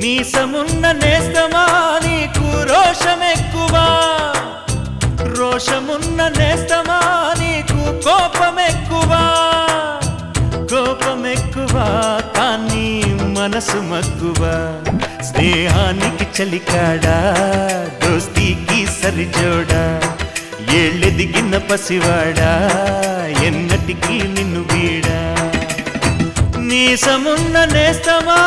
మీసమున్న నేస్తమా నీకు రోషమెక్కువా రోషమున్న నేస్తమా నీకు కోపమెక్కువా కోపమెక్కువా కానీ మనసు మక్కువా స్నేహానికి చలికాడా దోస్తీకి సరిజోడా ఏళ్ళెదిగిన పసివాడా ఎన్నటికీ నిన్ను వీడా నీసమున్న నేస్తమా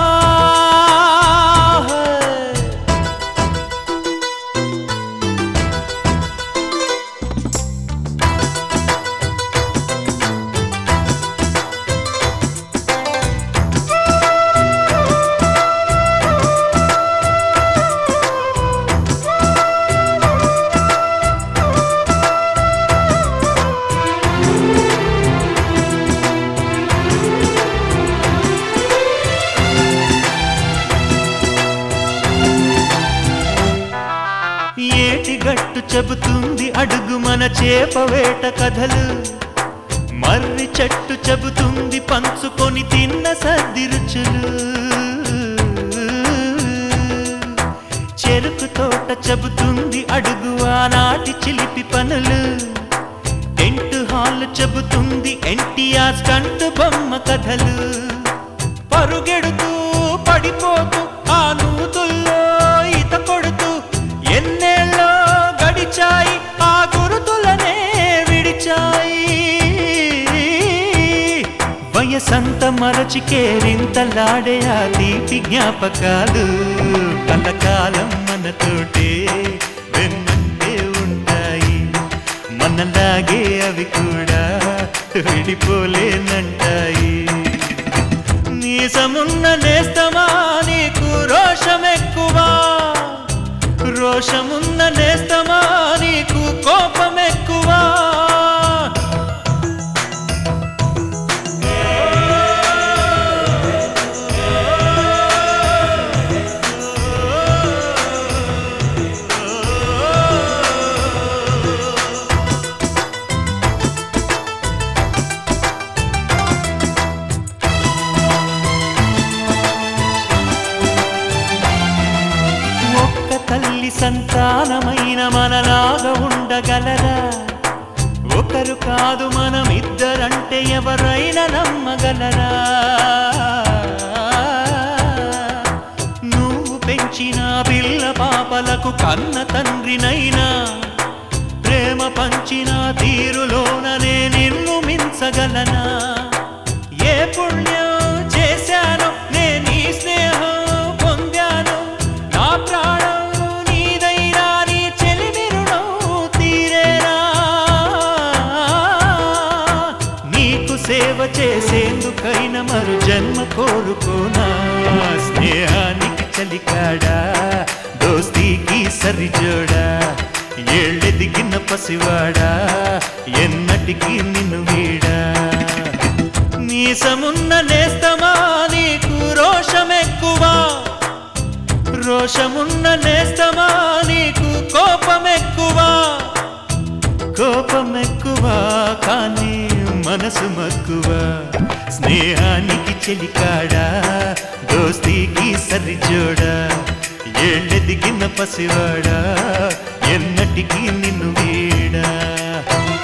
ఏటి గట్టు చెబుతుంది అడుగు మన చేపవేట కథలు మర్రి చెట్టు చెబుతుంది పంచుకొని తిన్న సర్ది రుచులు చెరుకు తోట చెబుతుంది అడుగు ఆనాటి చిలిపి పనులు టెంట్ హాల్ చెబుతుంది ఎన్టీఆర్ స్టంట్ బొమ్మ కథలు పరుగెడుతూ పడిపోతూ ఆ నూతుల్లో ఈత కొడుతూ ఎన్నేళ్ళో గడిచాయి ఆ గురుతులనే విడిచాయి వయసంత మరచి కేరింతలాడే ఆ తీపి జ్ఞాపకాలు కలకాలం మనతోటే వెన్నంటే ఉంటాయి మనలాగే అవి కూడా విడిపోలేనంటాయి నీసమున్న నేస్తమా నీకు రోషమెక్కువా రోషమున్న నేస్తమా నీకు కోపమెక్కువా ఒక్క తల్లి సంతానమైన మనలాగా ఉండగలరా ఒకరు కాదు మనం ఇద్దరంటే ఎవరైనా నమ్మగలరా నువ్వు పెంచిన పిల్ల పాపలకు కన్న తండ్రినైనా ప్రేమ పంచిన తీరులోననే నిన్ను మించగలనా ఏ పుణ్యం చేశాను నేను ఈ స్నేహం పొందాను నా ప్రాణం నీదైనా నీ చెలిమి రుణం తీరేనా నీకు సేవ చేసేందుకైన మరు జన్మ కోరుకోనా స్నేహానికి చలికాడా దోస్తీకి సరిజోడా ఏళ్ళెదిగిన పసివాడా ఎన్నటికీ నిన్ను వీడా నీసమున్న నేస్తమా నీకు రోషమెక్కువా రోషమున్న నేస్తమా నీకు కోపమెక్కువా కోపమెక్కువా కానీ మనసు మక్కువ స్నేహానికి చెలికాడా దోస్తీకి సరిజోడా ఏళ్ళెదిగిన పసివాడా ఎన్నటికీ నిన్ను వీడా